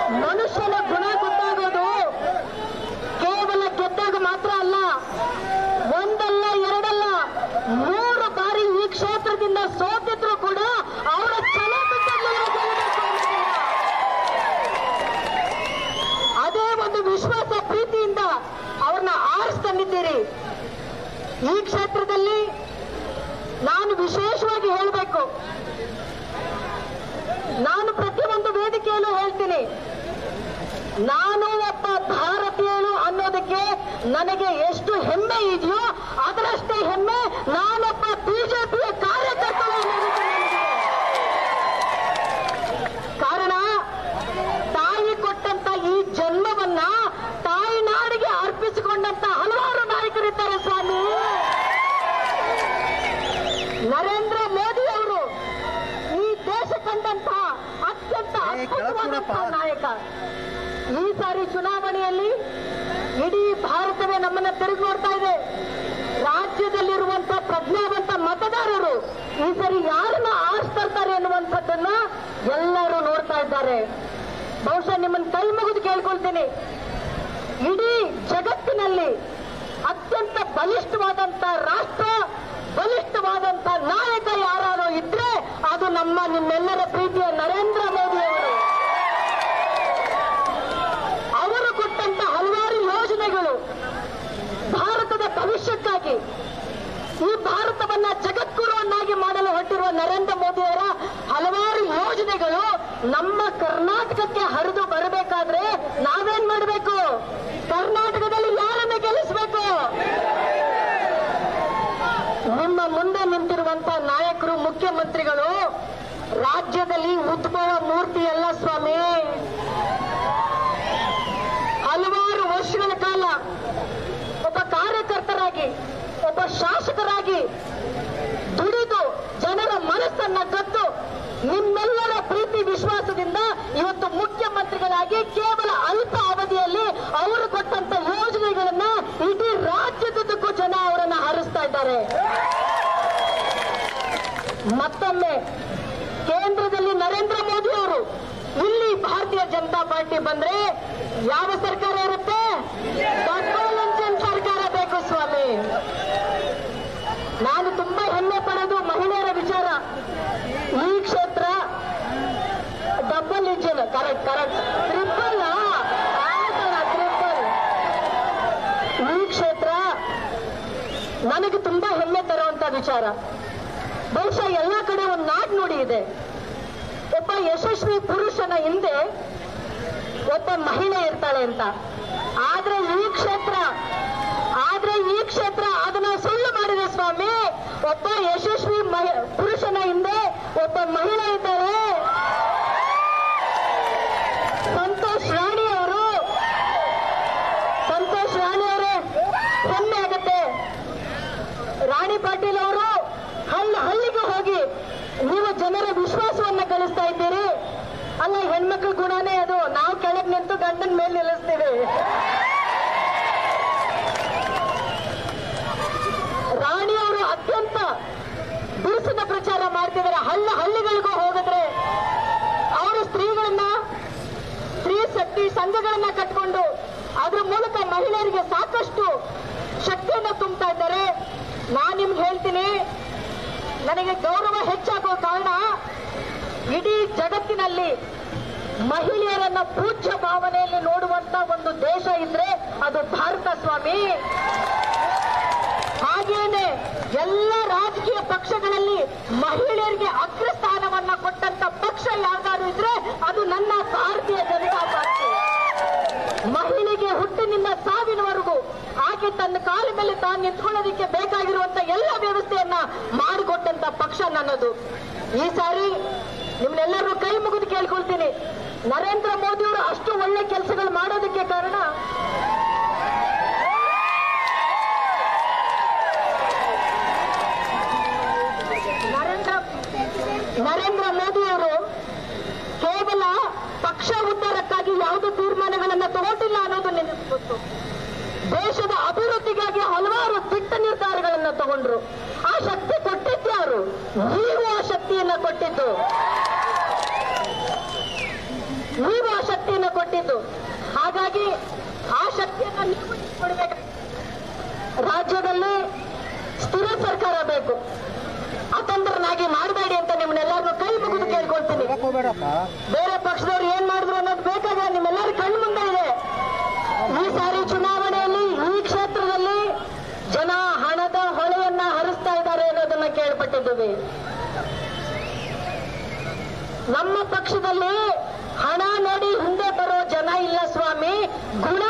ಮನುಷ್ಯನ ಗುಣ ಗೊತ್ತಾಗೋದು ಕೇವಲ ಗೆದ್ದಾಗ ಮಾತ್ರ ಅಲ್ಲ ಒಂದಲ್ಲ ಎರಡಲ್ಲ ಮೂರು ಬಾರಿ ಈ ಕ್ಷೇತ್ರದಿಂದ ಸೋತಿದ್ರು ಕೂಡ ಅವರ ಛಲ ಬಿಟ್ಟಿರ್ಲಿಲ್ಲ ಗೆಲ್ಲಬೇಕು ಅನ್ನೋದನ್ನ. ಅದೇ ಒಂದು ವಿಶ್ವಾಸ ಪ್ರೀತಿಯಿಂದ ಅವ್ರನ್ನ ಆರಿಸ್ತಂದಿದ್ದೀರಿ ಈ ಕ್ಷೇತ್ರದಲ್ಲಿ ನಾನು ವಿಶೇಷವಾಗಿ ಹೇಳಬೇಕು ನಾನು ಪ್ರತಿಯೊಂದು ವೇದಿಕೆಯಲ್ಲೂ ಹೇಳ್ತೀನಿ ನಾನು ಒಬ್ಬ ಭಾರತೀಯನು ಅನ್ನೋದಕ್ಕೆ ನನಗೆ ಎಷ್ಟು ಹೆಮ್ಮೆ ಇದೆಯೋ ಅದರಷ್ಟೇ ಹೆಮ್ಮೆ ನಾನೊಬ್ಬ ಬಿಜೆಪಿಯ ಕಾರ್ಯಕರ್ತ ಅನ್ನೋದಕ್ಕೆ ನನಗಿದೆ. ಕಾರಣ ತಾಯಿ ಕೊಟ್ಟಂತ ಈ ಜನ್ಮವನ್ನ ತಾಯಿ ನಾಡಿಗೆ ಅರ್ಪಿಸಿಕೊಂಡಂತ ಹಲವಾರು ನಾಯಕರಿದ್ದಾರೆ ಸ್ವಾಮಿ ನರೇಂದ್ರ ಮೋದಿ ಅವರು ಈ ದೇಶ ಕಂಡಂತ ಅತ್ಯಂತ ಏ, ಕೆಳಗ್ ಅದ್ಭುತವಾದಂತಹ ಕೂಡಪ್ಪ. ನಾಯಕ ಈ ಸಾರಿ ಚುನಾವಣೆಯಲ್ಲಿ ಇಡೀ ಭಾರತವೇ ನಮ್ಮನ್ನ ತಿರುಗಿ ನೋಡ್ತಾ ಇದೆ ರಾಜ್ಯದಲ್ಲಿರುವಂತ ಪ್ರಜ್ಞಾವಂತ ಮತದಾರರು ಈ ಸರಿ ಯಾರನ್ನ ಆರಿಸ್ತಾರೆ ಅನ್ನುವಂಥದ್ದನ್ನ ಎಲ್ಲರೂ ನೋಡ್ತಾ ಇದ್ದಾರೆ ಬಹುಶಃ ನಿಮ್ಮನ್ನ ಕೈ ಮುಗಿದು ಕೇಳ್ಕೊಳ್ತೀನಿ ಇಡೀ ಜಗತ್ತಿನಲ್ಲಿ ಅತ್ಯಂತ ಬಲಿಷ್ಠವಾದಂತ ರಾಷ್ಟ್ರ ಬಲಿಷ್ಠವಾದಂತ ನಾಯಕ ಯಾರು ಇದ್ರೆ ಅದು ನಮ್ಮ ನಿಮ್ಮೆಲ್ಲರ ಪ್ರೀತಿಯ ನರೇಂದ್ರ ಮೋದಿ ಅವರು ಅವರು ಕೊಟ್ಟಂತ ಹಲವಾರು ಯೋಜನೆಗಳು ಭಾರತದ ಭವಿಷ್ಯಕ್ಕಾಗಿ ಈ ಭಾರತವನ್ನ ಜಗದ್ಗುರುವನ್ನಾಗಿ ಮಾಡಲು ಹೊರಟಿರುವ ನರೇಂದ್ರ ಮೋದಿ ಅವರ ಹಲವಾರು ಯೋಜನೆಗಳು ನಮ್ಮ ಕರ್ನಾಟಕಕ್ಕೆ ಹರಿದು ಬರಬೇಕಾದ್ರೆ ನಾವೇನ್ ಮಾಡಬೇಕು ಕರ್ನಾಟಕದಲ್ಲಿ ಯಾರನ್ನ ಗೆಲ್ಲಿಸಬೇಕು ನಿಮ್ಮ ಮುಂದೆ ನಿಂತಿರುವಂತ ನಾಯಕರು ಮುಖ್ಯಮಂತ್ರಿಗಳು ರಾಜ್ಯದಲ್ಲಿ ಉದ್ಭವ ಮೂರ್ತಿ ಅಲ್ಲ ಸ್ವಾಮಿ ಹಲವಾರು ವರ್ಷಗಳ ಕಾಲ ಒಬ್ಬ ಕಾರ್ಯಕರ್ತರಾಗಿ ಒಬ್ಬ ಶಾಸಕರಾಗಿ ದುಡಿದು ಜನರ ಮನಸ್ಸನ್ನ ಕದ್ದು ನಿಮ್ಮೆಲ್ಲರ ಪ್ರೀತಿ ವಿಶ್ವಾಸದಿಂದ ಇವತ್ತು ಮುಖ್ಯಮಂತ್ರಿಗಳಾಗಿ ಕೇವಲ ಅಲ್ಪ ಅವಧಿಯಲ್ಲಿ ಅವರು ಕೊಟ್ಟಂತ ಯೋಜನೆಗಳನ್ನ ಇಡೀ ರಾಜ್ಯದುದ್ದಕ್ಕೂ ಜನ ಅವರನ್ನ ಹರಿಸ್ತಾ ಇದ್ದಾರೆ ಮತ್ತೊಮ್ಮೆ ಕೇಂದ್ರದಲ್ಲಿ ನರೇಂದ್ರ ಮೋದಿ ಅವರು ಇಲ್ಲಿ ಭಾರತೀಯ ಜನತಾ ಪಾರ್ಟಿ ಬಂದ್ರೆ ಯಾವ ಸರ್ಕಾರ ಇರುತ್ತೆ ಡಬಲ್ ಸರ್ಕಾರ ಬೇಕು ಸ್ವಾಮಿ ನಾನು ತುಂಬಾ ಹೆಮ್ಮೆ ಪಡೋದು ಮಹಿಳೆಯರ ವಿಚಾರ ಈ ಕ್ಷೇತ್ರ double engine correct correct triple triple ಈ ಕ್ಷೇತ್ರ ನನಗೆ ತುಂಬಾ ಹೆಮ್ಮೆ ತರುವಂತ ವಿಚಾರ ಬಹುಶಃ ಎಲ್ಲಾ ಕಡೆ ಒಂದು ನಾಡ್ ನುಡಿ ಇದೆ ಒಬ್ಬ ಯಶಸ್ವಿ ಪುರುಷನ ಹಿಂದೆ ಒಬ್ಬ ಮಹಿಳೆ ಇರ್ತಾಳೆ ಅಂತ ಆದ್ರೆ ಈ ಕ್ಷೇತ್ರ ಆದ್ರೆ ಈ ಕ್ಷೇತ್ರ ಅದನ್ನ ಸುಳ್ಳು ಮಾಡಿದೆ ಸ್ವಾಮಿ ಒಬ್ಬ ಯಶಸ್ವಿ ಮಹಿ- ಪುರುಷನ ಹಿಂದೆ ಒಬ್ಬ ಮಹಿಳೆ ಇದ್ದಾರೆ ಸಂತೋಷ್ ರಾಣಿ ಅವರು ಸಂತೋಷ್ ರಾಣಿ ಅವರೇ ಹೆಮ್ಮೆ ಆಗತ್ತೆ ರಾಣಿ ಪಾಟೀಲ್ ಅವರು ಹಳ್ಳಿ ಹಳ್ಳಿಗೆ ಹೋಗಿ ನೀವು ಜನರ ವಿಶ್ವಾಸವನ್ನ ಗಳಿಸ್ತಾ ಇದ್ದೀರಿ ಅಲ್ಲ ಹೆಣ್ಮಕ್ಳ ಗುಣನೇ ಅದು ನಾವು ಕೆಳಗೆ ನಿಂತು ಗಂಡನ ಮೇಲೆ ನಿಲ್ಲಿಸ್ತೀವಿ ರಾಣಿ ಅವರು ಅತ್ಯಂತ ಬಿರುಸಿನ ಪ್ರಚಾರ ಮಾಡ್ತಿದ್ದಾರೆ ಹಳ್ಳ ಹಳ್ಳಿಗಳಿಗೂ ಹೋಗಿದ್ರೆ ಅವರು ಸ್ತ್ರೀಗಳನ್ನ ಸ್ತ್ರೀ ಶಕ್ತಿ ಸಂಘಗಳನ್ನ ಕಟ್ಕೊಂಡು ಅದ್ರ ಮೂಲಕ ಮಹಿಳೆಯರಿಗೆ ಸಾಕಷ್ಟು ಶಕ್ತಿಯನ್ನ ತುಂಬ್ತಾ ಇದ್ದಾರೆ ನಾನ್ ನಿಮ್ಗೆ ಹೇಳ್ತೀನಿ ನನಗೆ ಗೌರವ ಹೆಚ್ಚಾಗುವ ಕಾರಣ ಇಡೀ ಜಗತ್ತಿನಲ್ಲಿ ಮಹಿಳೆಯರನ್ನ ಪೂಜ್ಯ ಭಾವನೆಯಲ್ಲಿ ನೋಡುವಂತ ಒಂದು ದೇಶ ಇದ್ರೆ ಅದು ಭಾರತ ಸ್ವಾಮಿ ಹಾಗೇನೆ ಎಲ್ಲ ರಾಜಕೀಯ ಪಕ್ಷಗಳಲ್ಲಿ ಮಹಿಳೆಯರಿಗೆ ಅಗ್ರಸ್ಥಾನವನ್ನ ಕೊಟ್ಟಂತ ಪಕ್ಷ ಯಾವ್ದಾದ್ರು ಇದ್ರೆ ಅದು ನನ್ನ ಭಾರತೀಯ ಜನತಾ ಪಾರ್ಟಿ ಮಹಿಳೆಗೆ ಹುಟ್ಟಿನಿಂದ ಸಾವಿನವರೆಗೂ ಆಕೆ ತನ್ನ ಕಾಲ ಮೇಲೆ ತಾನು ನಿಂತ್ಕೊಳ್ಳೋದಕ್ಕೆ ಬೇಕಾಗಿರುವಂತ ಎಲ್ಲ ವ್ಯವಸ್ಥೆಯನ್ನ ಮಾಡಿಕೊಟ್ಟಂತ ಪಕ್ಷ ನನ್ನದು ಈ ಸಾರಿ ನಿಮ್ನೆಲ್ಲರೂ ಕೈ ಮುಗಿದು ಕೇಳ್ಕೊಳ್ತೀನಿ ನರೇಂದ್ರ ಮೋದಿ ಅವರು ಅಷ್ಟು ಒಳ್ಳೆ ಕೆಲಸಗಳು ಮಾಡೋದಕ್ಕೆ ಕಾರಣ ನರೇಂದ್ರ ನರೇಂದ್ರ ಮೋದಿ ಅವರು ಕೇವಲ ಪಕ್ಷ ಉದ್ಧಾರಕ್ಕಾಗಿ ಯಾವುದೇ ತೀರ್ಮಾನಗಳನ್ನ ತಗೊಂಡಿಲ್ಲ ಅನ್ನೋದು ನೆನಪಿತ್ತು ದೇಶದ ಅಭಿವೃದ್ಧಿಗಾಗಿ ಹಲವಾರು ದಿಟ್ಟ ನಿರ್ಧಾರಗಳನ್ನ ತಗೊಂಡ್ರು ಆ ಶಕ್ತಿ ಕೊಟ್ಟಿದ್ಯಾರು ನೀವು ಆ ಶಕ್ತಿಯನ್ನ ಕೊಟ್ಟಿದ್ದು ನೀವು ಆ ಶಕ್ತಿಯನ್ನು ಕೊಟ್ಟಿದ್ದು ಹಾಗಾಗಿ ಆ ಶಕ್ತಿಯನ್ನು ನೀವು ಕೊಡಬೇಕು ರಾಜ್ಯದಲ್ಲಿ ಸ್ಥಿರ ಸರ್ಕಾರ ಬೇಕು ಅತಂತ್ರನಾಗಿ ಮಾಡಬೇಡಿ ಅಂತ ನಿಮ್ಮನ್ನೆಲ್ಲರನ್ನು ಕೈ ಮುಗಿದು ಕೇಳ್ಕೊಳ್ತೀನಿ ಬೇರೆ ಪಕ್ಷದವ್ರು ಏನ್ ಮಾಡಿದ್ರು ಅನ್ನೋದು ಬೇಕಾಗ ನಿಮ್ಮೆಲ್ಲರ ಕಣ್ಣು ಮುಂದೆ ಇದೆ ಈ ಸಾರಿ ಚುನಾವಣೆಯಲ್ಲಿ ಈ ಕ್ಷೇತ್ರದಲ್ಲಿ ಜನ ಹಣದ ಹೊಳೆಯನ್ನ ಹರಿಸ್ತಾ ಇದ್ದಾರೆ ಅನ್ನೋದನ್ನ ಕೇಳ್ಪಟ್ಟಿದ್ದೀವಿ ನಮ್ಮ ಪಕ್ಷದಲ್ಲಿ ಹಣ ನೋಡಿ ಹಿಂದೆ ಬರೋ ಜನ ಇಲ್ಲ ಸ್ವಾಮಿ ಗುಣ